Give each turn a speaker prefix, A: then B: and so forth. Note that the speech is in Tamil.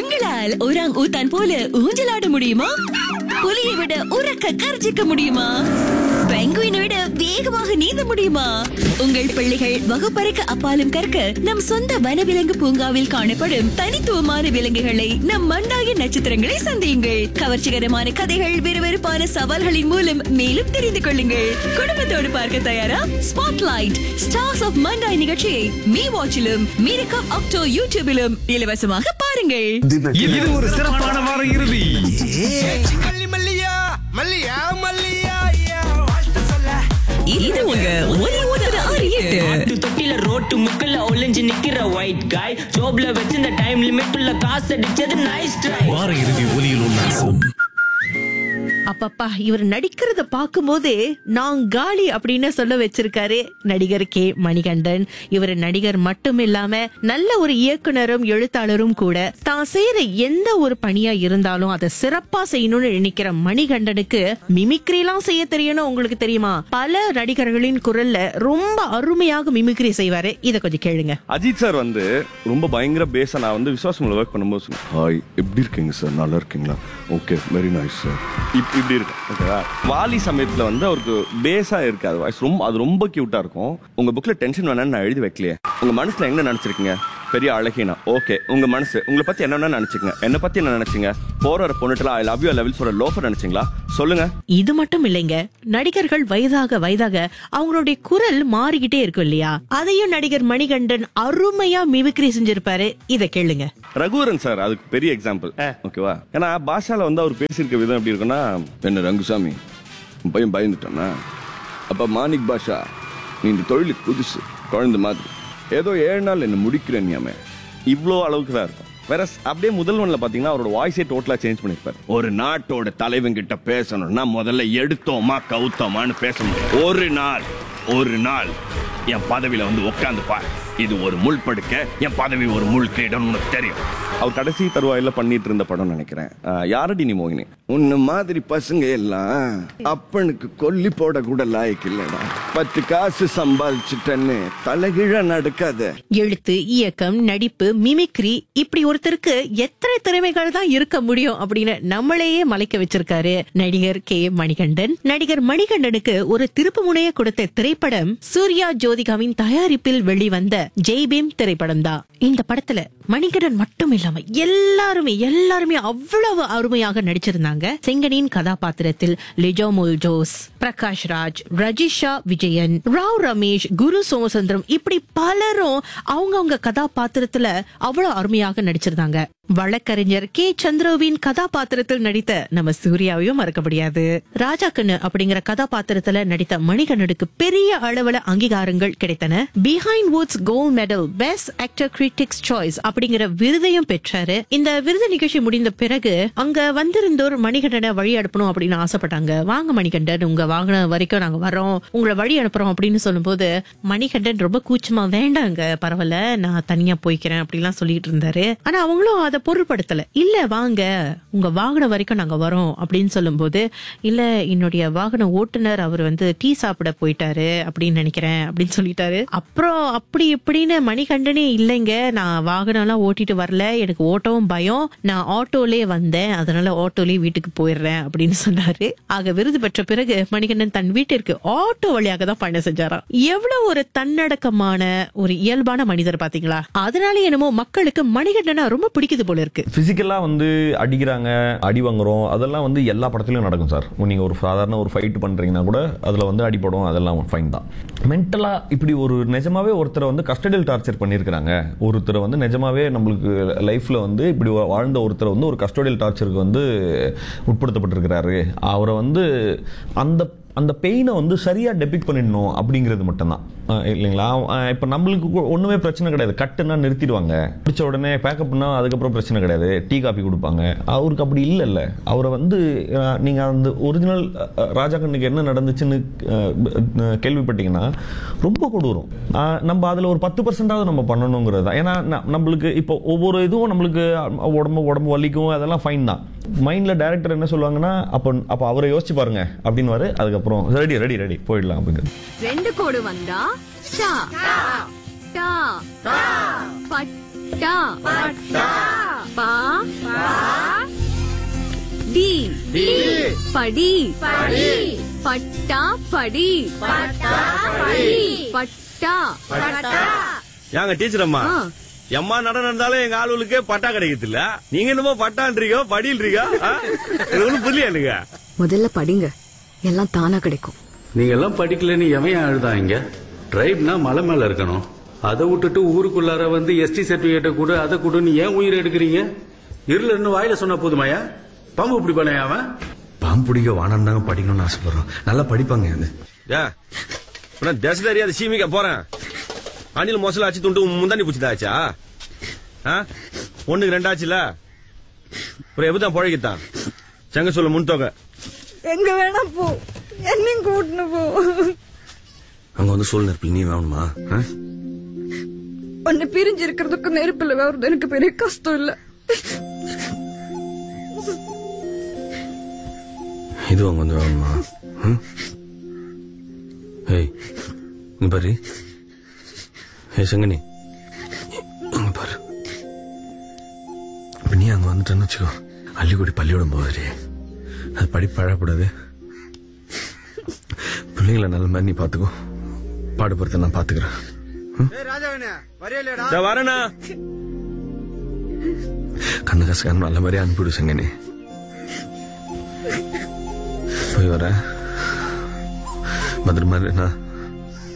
A: உங்களால் ஒராங் ஊத்தான் போல ஊஞ்சலாட முடியுமா புலியை விட உறக்க கர்ஜிக்க முடியுமா பெங்குயினை விட வேகமாக நீந்த முடியுமா உங்கள் பிள்ளைகள் வகுப்பறைக்கு அப்பாலும் கற்க நம் சொந்த வனவிலங்கு பூங்காவில் காணப்படும் தனித்துவமான விலங்குகளை நம் மண்டாய நட்சத்திரங்களை சந்தியுங்கள் கவர்ச்சிகரமான கதைகள் விறுவிறுப்பான சவால்களின் மூலம் மேலும் தெரிந்து கொள்ளுங்கள் குடும்பத்தோடு பார்க்க தயாரா ஸ்பாட்லைட் ஸ்டார்ஸ் ஆஃப் மண்டாய் நிகழ்ச்சியை மீ வாட்சிலும் மீரகம் அக்டோ யூடியூபிலும் இலவசமாக பாருங்கள்
B: இது ஒரு சிறப்பான வார இறுதி
C: மல்லி மல்லியா மல்லியா மல்லியா யா, வாழ்த்து சொல்ல
A: இது உங்க ஒலி உணர்வு அறியீட்டு
D: ஆட்டு தொட்டில ரோட்டு முக்கல்ல ஒளிஞ்சு நிக்கிற ஒயிட் காய் ஜோப்ல வச்சிருந்த டைம் லிமிட் உள்ள காசு அடிச்சது நைஸ் ட்ரை
B: வார இறுதி ஒலியில் உல்லாசம்
E: அப்பப்பா இவர் நடிக்கிறத பார்க்கும்போதே நான் காலி அப்படின்னு சொல்ல வச்சிருக்காரு நடிகர் கே மணிகண்டன் இவர் நடிகர் மட்டும் இல்லாம நல்ல ஒரு இயக்குனரும் எழுத்தாளரும் கூட தான் செய்யற எந்த ஒரு பணியா இருந்தாலும் அதை சிறப்பா செய்யணும்னு நினைக்கிற மணிகண்டனுக்கு மிமிக்ரி எல்லாம் செய்ய தெரியணும் உங்களுக்கு தெரியுமா பல நடிகர்களின் குரல்ல ரொம்ப அருமையாக மிமிக்ரி செய்வாரு இத கொஞ்சம் கேளுங்க
F: அஜித் சார் வந்து ரொம்ப பயங்கர பேஸா நான் வந்து விசுவாசம்ல ஒர்க் பண்ணும்போது சொன்னேன், ஹாய் எப்படி இருக்கீங்க சார் நல்லா இருக்கீங்களா ஓகே வெரி நைஸ் சார் இப்படி இருக்கு ஓகேவா வாலி சமயத்துல வந்து அவருக்கு பேஸா இருக்காது வாய்ஸ் ரொம்ப அது ரொம்ப கியூட்டா இருக்கும் உங்க புக்ல டென்ஷன் வேணாம்னு நான் எழுதி வைக்கலையே உங்க மனசுல என்ன நினைச்சிருக்கீங்க பெரிய அழகினா ஓகே உங்க மனசு உங்களை பத்தி என்ன நினைச்சீங்க என்ன பத்தி என்ன நினைச்சீங்க போற ஒரு பொண்ணுட்டுல ஐ லவ் யூ லெவல் சொல்ற லோஃபர் நினைச்சீங்களா சொல்லுங்க
E: இது மட்டும் இல்லைங்க நடிகர்கள் வயதாக வயதாக அவங்களுடைய குரல் மாறிக்கிட்டே இருக்கும் இல்லையா அதையும் நடிகர் மணிகண்டன் அருமையா மிமிக்ரி செஞ்சிருப்பாரு இத கேளுங்க
F: ரகுவரன் சார் அதுக்கு பெரிய எக்ஸாம்பிள் ஓகேவா ஏன்னா பாஷால வந்து அவர் பேசியிருக்க விதம் எப்படி இருக்குன்னா என்ன ரங்குசாமி உன் பையன் பயந்துட்டானா அப்ப மாணிக் பாஷா நீ இந்த தொழிலுக்கு புதுசு குழந்தை மாதிரி ஏதோ ஏழு நாள் என்ன முடிக்கிறேன் நீ இவ்வளோ அளவுக்கு தான் இருக்கும் வேற அப்படியே முதல்வன்ல பாத்தீங்கன்னா அவரோட வாய்ஸே டோட்டலா சேஞ்ச் பண்ணிருப்பாரு ஒரு நாட்டோட தலைவன் கிட்ட பேசணும்னா முதல்ல எடுத்தோமா கவுத்தோமான்னு பேசணும் ஒரு நாள் ஒரு நாள் என் பதவியில வந்து உட்காந்து பார் இது ஒரு முள் படுக்க என் பதவி ஒரு முள் கிரீடம் உனக்கு தெரியும் அவர் கடைசி தருவாயில பண்ணிட்டு இருந்த படம் நினைக்கிறேன் ஆஹ் யாரடி நீ மோகினி உன்ன மாதிரி பசங்க எல்லாம் அப்பனுக்கு கொல்லி போட கூட லாய்க்கு இல்லடா பத்து காசு சம்பாதிச்சுட்டேன்னு தலைகீழ நடக்காத
E: எழுத்து இயக்கம் நடிப்பு மிமிக்ரி இப்படி ஒருத்தருக்கு எத்தனை திறமைகள் தான் இருக்க முடியும் அப்படின்னு நம்மளையே மலைக்க வச்சிருக்காரு நடிகர் கே மணிகண்டன் நடிகர் மணிகண்டனுக்கு ஒரு திருப்பு முனைய கொடுத்த திரைப்படம் சூர்யா ஜோதிகாவின் தயாரிப்பில் வெளிவந்த ஜெய்பீம் திரைப்படம் தான் இந்த படத்துல மணிகண்டன் மட்டும் இல்லாம எல்லாருமே எல்லாருமே அவ்வளவு அருமையாக நடிச்சிருந்தாங்க செங்கனின் கதாபாத்திரத்தில் லிஜோமுல் ஜோஸ் பிரகாஷ் ராஜ் ரஜிஷா விஜயன் ராவ் ரமேஷ் குரு சோமசுந்தரம் இப்படி பலரும் அவங்கவங்க கதாபாத்திரத்துல அவ்வளவு அருமையாக நடிச்சிருந்தாங்க வழக்கறிஞர் கே சந்திரவின் கதாபாத்திரத்தில் நடித்த நம்ம சூர்யாவையும் மறக்க முடியாது ராஜா கண்ணு அப்படிங்கிற கதாபாத்திரத்துல நடித்த மணிகண்ணனுக்கு பெரிய அளவுல அங்கீகாரங்கள் கிடைத்தன Behindwoods gold medal best actor critics choice அப்படிங்கிற விருதையும் பெற்றாரு இந்த விருது நிகழ்ச்சி முடிந்த பிறகு அங்க வந்திருந்தோர் மணிகண்டனை வழி அனுப்பணும் அப்படின்னு ஆசைப்பட்டாங்க வாங்க மணிகண்டன் உங்க வாகனம் வரைக்கும் நாங்க வரோம் உங்களை வழி அனுப்புறோம் அப்படின்னு சொல்லும்போது மணிகண்டன் ரொம்ப கூச்சமா வேண்டாங்க பரவாயில்ல நான் தனியா போய்க்கிறேன் அப்படிலாம் சொல்லிட்டு இருந்தாரு ஆனா அவங்களும் அதை பொருட்படுத்தல இல்ல வாங்க உங்க வாகனம் வரைக்கும் நாங்க வரோம் அப்படின்னு சொல்லும்போது இல்ல என்னுடைய வாகன ஓட்டுநர் அவர் வந்து டீ சாப்பிட போயிட்டாரு அப்படின்னு நினைக்கிறேன் அப்படின்னு சொல்லிட்டாரு அப்புறம் அப்படி இப்படின்னு மணிகண்டனே இல்லைங்க நான் வாகனம் எல்லாம் ஓட்டிட்டு வரல எனக்கு ஓட்டவும் பயம் நான் ஆட்டோலே வந்தேன் அதனால ஆட்டோலயே வீட்டுக்கு போயிடுறேன் அப்படின்னு சொன்னாரு ஆக விருது பெற்ற பிறகு மணிகண்டன் தன் வீட்டிற்கு ஆட்டோ வழியாக தான் பயணம் செஞ்சாராம் எவ்வளவு ஒரு தன்னடக்கமான ஒரு இயல்பான மனிதர் பாத்தீங்களா அதனால என்னமோ மக்களுக்கு மணிகண்டனை ரொம்ப பிடிக்குது போல இருக்கு
G: பிசிக்கலா வந்து அடிக்கிறாங்க அடி வாங்குறோம் அதெல்லாம் வந்து எல்லா படத்துலயும் நடக்கும் சார் நீங்க ஒரு சாதாரண ஒரு ஃபைட் பண்றீங்கன்னா கூட அதுல வந்து அடிபடும் அதெல்லாம் ஃபைன் தான் மென்டலா இப்படி ஒரு நிஜமாவே ஒருத்தரை வந்து கஸ்டடியல் டார்ச்சர் பண்ணியிருக்கிறாங்க ஒருத்தரை வந்து நிஜமாவே நம்மளுக்கு லைஃப்ல வந்து இப்படி வாழ்ந்த ஒருத்தரை வந்து ஒரு கஸ்டடியல் டார்ச்சருக்கு வந்து உட்படுத்தப்பட்டிருக்கிறாரு அவரை வந்து அந்த அந்த பெயினை வந்து சரியாக டெபிக் பண்ணிடணும் அப்படிங்கிறது மட்டும்தான் அஹ் இல்லைங்களா அஹ் இப்போ நம்மளுக்கு கு- ஒண்ணுமே பிரச்சனை கிடையாது கட்டுனா நிறுத்திடுவாங்க பிடிச்ச உடனே பேக்கப்னா அதுக்கப்புறம் பிரச்சனை கிடையாது டீ காபி கொடுப்பாங்க அவருக்கு அப்படி இல்லைல்ல அவரை வந்து அஹ், நீங்க அந்த ஒரிஜினல் ராஜா கண்ணுக்கு என்ன நடந்துச்சுன்னு அஹ், அஹ், கேள்விப்பட்டீங்கன்னா ரொம்ப கொடூரம் அஹ், நம்ம அதுல ஒரு பத்து பர்சன்டாவது நம்ம பண்ணணுங்கிறது தான் ஏன்னா ந- நம்மளுக்கு இப்போ ஒவ்வொரு இதுவும் நம்மளுக்கு உடம்பு உடம்பு வலிக்கும் அதெல்லாம் ஃபைன் தான் மைண்ட்ல டைரக்டர் என்ன சொல்லுவாங்கன்னா அப்போ அப்போ அவரை யோசிச்சு பாருங்க அப்படின்னு அதுக்கப்புறம் ரெடி ரெடி ரெடி போயிடலாம் அப்படிங்கிறது
H: ரெண்டு கோடு வந்தா ஷா டா பட்டா பா டி படி பட்டா படி பட்டா
F: ஏங்க டீச்சர் அம்மா
H: ஆ.
F: எம்மா நடம் நடந்தாலும் எங்க ஆளுகளுக்கே பட்டா கிடைக்கிறது இல்ல நீங்க என்னமோ பட்டான்றீங்க படின்றீங்க ஆ? இது ஒண்ணும் புரியல எனக்கு
H: முதல்ல படிங்க எல்லாம் தானா கிடைக்கும்
I: நீங்க எல்லாம் படிக்கலன்னு எவன் அழுதான் இங்க ட்ரைப்னா மலை மேல இருக்கணும் அதை விட்டுட்டு ஊருக்குள்ளார வந்து எஸ்டி சர்டிபிகேட்டை கூட அதை கூட நீ ஏன் உயிர் எடுக்கிறீங்க இருள இன்னும் வாயில சொன்னா போதுமாயா பாம்பு இப்படி பண்ண அவன்
J: பாம்பு பிடிக்க வானம் தாங்க படிக்கணும்னு ஆசைப்படுறோம் நல்லா படிப்பாங்க அது
F: ஏ நான் தேச தெரியாத சீமிக்க போறேன் அணில் மொசல ஆச்சு துண்டு முந்தாண்டி பிடிச்சதாச்சா ஆ ஒண்ணுக்கு ரெண்டாச்சுல அப்புறம் எப்பதான் பழகித்தான் செங்க சொல்ல முன் தொகை
K: எங்க வேணா போ என்னையும் கூட்டினு போ
J: அங்க வந்து சூழ்நிலை இருப்பில் நீ வேணுமா ஆ?
K: உன்னை பிரிஞ்சு இருக்கிறதுக்கு நெருப்புல வருது எனக்கு பெரிய கஷ்டம் இல்ல
J: இது அங்க வந்து வேணுமா ம்? ஏய் இங்க பாரு ஏய் செங்கனி இங்க பாரு இப்ப நீ அங்க வந்துட்டேன்னு வச்சுக்கோ அள்ளிக்குடி பள்ளியோடம் போகுது அது படி பழக்கூடாது பிள்ளைங்கள நல்ல மாதிரி நீ பாத்துக்கோ பாடுபடுத்த நான் பாத்துக்கிறேன்
F: இதோ வரேனா
J: கண்ணு கசக்கான நல்ல மாதிரி அனுப்பிவிடு செங்கனி போய் வரேன் பத்திரமா இரு, நான்